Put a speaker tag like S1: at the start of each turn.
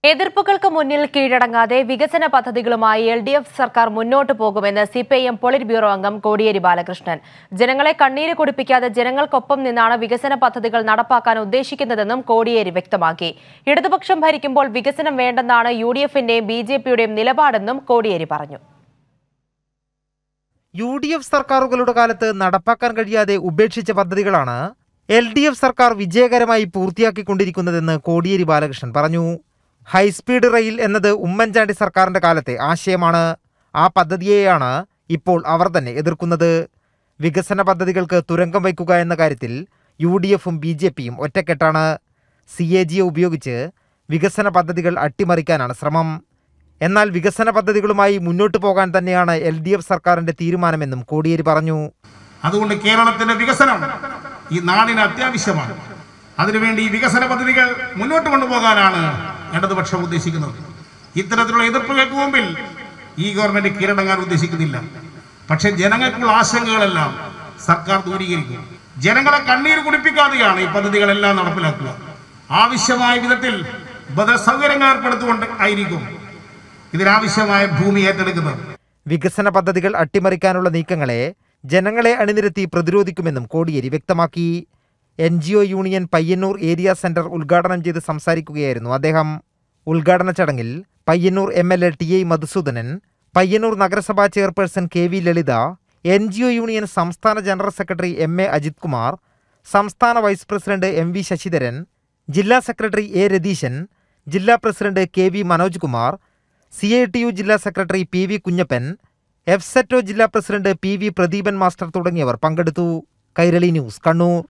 S1: എതിർപ്പുകൾക്ക് മുന്നിൽ കീഴടങ്ങാതെ വികസന പദ്ധതികളുമായി L D F സർക്കാർ മുന്നോട്ട് പോകുമെന്ന് C P I M polit bureau അംഗം കോടിയേരി ബാലകൃഷ്ണൻ ജനങ്ങളെ കണ്ണീര് കുടിപ്പിക്കാതെ ജനങ്ങൾക്കൊപ്പം നിന്നാണ് വികസന പദ്ധതികൾ നടപ്പാക്കാൻ ഉദ്ദേശിക്കുന്നതെന്നും കോടിയേരി വ്യക്തമാക്കി ഇടതുപക്ഷം ഭരിക്കുമ്പോൾ വികസനം വേണ്ടെന്നാണ് യു ഡി എഫിന്റെയും ബി ജെ പിയുടെയും നിലപാടെന്നും കോടിയേരി പറഞ്ഞു
S2: യു ഡി എഫ് സർക്കാരുകളുടെ കാലത്ത് നടപ്പാക്കാൻ കഴിയാതെ ഉപേക്ഷിച്ച പദ്ധതികളാണ് എൽ ഡി എഫ് സർക്കാർ വിജയകരമായി പൂർത്തിയാക്കിക്കൊണ്ടിരിക്കുന്നതെന്ന് കോടിയേരി ബാലകൃഷ്ണൻ പറഞ്ഞു ഹൈസ്പീഡ് റെയിൽ എന്നത് ഉമ്മൻചാണ്ടി സർക്കാരിന്റെ കാലത്തെ ആശയമാണ് ആ പദ്ധതിയെയാണ് ഇപ്പോൾ അവർ തന്നെ എതിർക്കുന്നത് വികസന പദ്ധതികൾക്ക് തുരങ്കം വയ്ക്കുക എന്ന കാര്യത്തിൽ യു ഡി എഫും ബി ജെ പിയും ഒറ്റക്കെട്ടാണ് സി എ ജിയെ ഉപയോഗിച്ച് വികസന പദ്ധതികൾ അട്ടിമറിക്കാനാണ് ശ്രമം എന്നാൽ വികസന പദ്ധതികളുമായി മുന്നോട്ടു പോകാൻ തന്നെയാണ് എൽ ഡി എഫ് സർക്കാരിന്റെ തീരുമാനമെന്നും കോടിയേരി പറഞ്ഞു
S3: അതുകൊണ്ട് കേരളത്തിന്റെ വികസനം ഈ നാടിന് അത്യാവശ്യമാണ് അതിനുവേണ്ടി ഈ വികസന പദ്ധതികൾ മുന്നോട്ട് കൊണ്ടുപോകാനാണ് ഇടതുപക്ഷം ഉദ്ദേശിക്കുന്നത് ഇത്തരത്തിലുള്ള എതിർപ്പുകൾക്ക് മുമ്പിൽ ഈ ഗവൺമെന്റ് കീഴടങ്ങാൻ ഉദ്ദേശിക്കുന്നില്ല പക്ഷേ ജനങ്ങൾക്കുള്ള ആശങ്കകളെല്ലാം സർക്കാർ ദൂരീകരിക്കും ജനങ്ങളെ കണ്ണീര് കുടിപ്പിക്കാതെയാണ് ഈ പദ്ധതികളെല്ലാം നടപ്പിലാക്കുക ആവശ്യമായ വിധത്തിൽ ബദൽ സൗകര്യങ്ങൾ ഏർപ്പെടുത്തുകൊണ്ട് ആയിരിക്കും ഇതിനാവശ്യമായ ഭൂമി ഏറ്റെടുക്കുന്നത്
S2: വികസന പദ്ധതികൾ അട്ടിമറിക്കാനുള്ള നീക്കങ്ങളെ ജനങ്ങളെ അണിനിരത്തി പ്രതിരോധിക്കുമെന്നും കോടിയേരി വ്യക്തമാക്കി N G O union Payyanur area centre ഉദ്ഘാടനം ചെയ്ത് സംസാരിക്കുകയായിരുന്നു അദ്ദേഹം ഉദ്ഘാടന ചടങ്ങിൽ Payyanur M L A T I Madhusoodanan Payyanur നഗരസഭാ chairperson K V Lalitha N G O union സംസ്ഥാന general secretary M A Ajith Kumar സംസ്ഥാന vice president M V Sasidharan ജില്ലാ സെക്രട്ടറി എ രതീശൻ ജില്ലാ president K V Manoj Kumar C I T U ജില്ലാ secretary P V Kunhappan F SETO ജില്ലാ president P V Pradeepan master തുടങ്ങിയവർ പങ്കെടുത്തു Kairali news Kannur